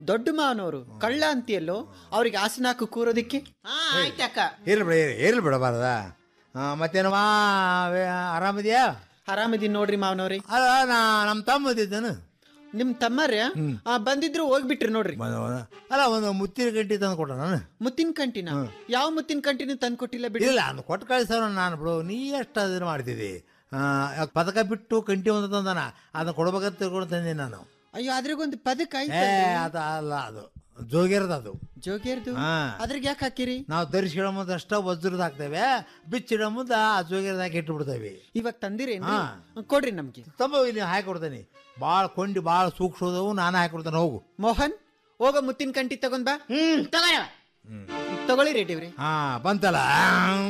ದೊಡ್ಡ ಮಾವನವರು ಕಳ್ಳ ಅಂತೀಯಲ್ಲೋ ಅವ್ರಿಗೆ ಆಸನ ಹಾಕು ಕೂರೋದಿಕ್ಕೆ ಹಾ ಆಯ್ತಕ್ಕ ಇರ್ಲಿ ಬಿಡ ಇರ್ಲಿ ಬಿಡಬಾರ್ದ ಮತ್ತೇನಮ್ಮ ಆರಾಮಿದ್ಯಾ ಆರಾಮಿದೀನಿ ನೋಡ್ರಿ ಮಾವನವ್ರಿ ಅಲ್ಲ ನಾ ನಮ್ಮ ತಮ್ಮ ಇದ್ದಿದ್ದಾನು ನಿಮ್ ತಮ್ಮರ್ಯ ಆ, ಬಂದಿದ್ರು ಹೋಗ್ಬಿಟ್ರಿ ನೋಡ್ರಿ ಅಲ್ಲ ಒಂದು ಮುತ್ತಿನ ಗಂಟೆ ತಂದು ಕೊಟ್ಟ ನಾನು ಮುತ್ತಿನ ಕಂಟಿನ ಯಾವ ಮುತ್ತಿನ ಕಂಟಿನ ತಂದು ಕೊಟ್ಟಿಲ್ಲ ಬಿಡಿ ಇಲ್ಲ ಅವ್ನು ಕೊಟ್ಟು ಕಳಿಸೋಣ ನಾನು ಬಿಡು ನೀ ಎಷ್ಟು ಅದನ್ನ ಮಾಡ್ತಿದ್ದಿ ಆ, ಪದಕ ಬಿಟ್ಟು ಕಂಟಿ ಒಂದು ತಂದಾನ ಅದನ್ನ ಕೊಡ್ಬೇಕಂತ ತಿಳ್ಕೊಂಡು ತಂದೆ ನಾನು ಅಯ್ಯೋ ಅದ್ರಾಗೊಂದು ಪದಕ ಏ ಆಯ್ತು ಅದು ಅಲ್ಲ ಅದು ಜೋಗಿರದ ಅದು ಜೋಗಿಯರ್ದು ಹಾ. ಅದ್ರಿಗೆ ಯಾಕೆ ಹಾಕಿರಿ ನಾವು ಧರಿಸಿಡೋ ಮುಂದೆ ಅಷ್ಟ ವಜ್ರದ ಹಾಕ್ತೇವೆ ಬಿಚ್ಚಿಡೋ ಮುಂದೆ ಆ ಜೋಗಿರದ ಹಾಕಿ ಇಟ್ಟು ಬಿಡ್ತೇವೆ ಇವಾಗ ತಂದಿರೇನ್ರಿ ಹಾ. ಕೊಡ್ರಿ ನಮ್ಗೆ ತಮ್ಮ ಇಲ್ಲಿ ಹಾಕಿ ಕೊಡ್ತೇನೆ ಭಾಳ ಕೊಂಡಿ ಭಾಳ ಸೂಕ್ಷ್ಮದವು ನಾನು ಹಾಕಿ ಕೊಡ್ತೇನೆ ಹೋಗು ಮೋಹನ್ ಹೋಗ ಮುತ್ತಿನ ಕಂಟಿ ತಗೊಂಡ್ ಬಾ ಹ್ಮ್ ತಗೋಯವ ತಗೊಳ್ಳಿ ರೇಟಿವ್ರಿ ಹಾ ಬಂತಲ್ಲ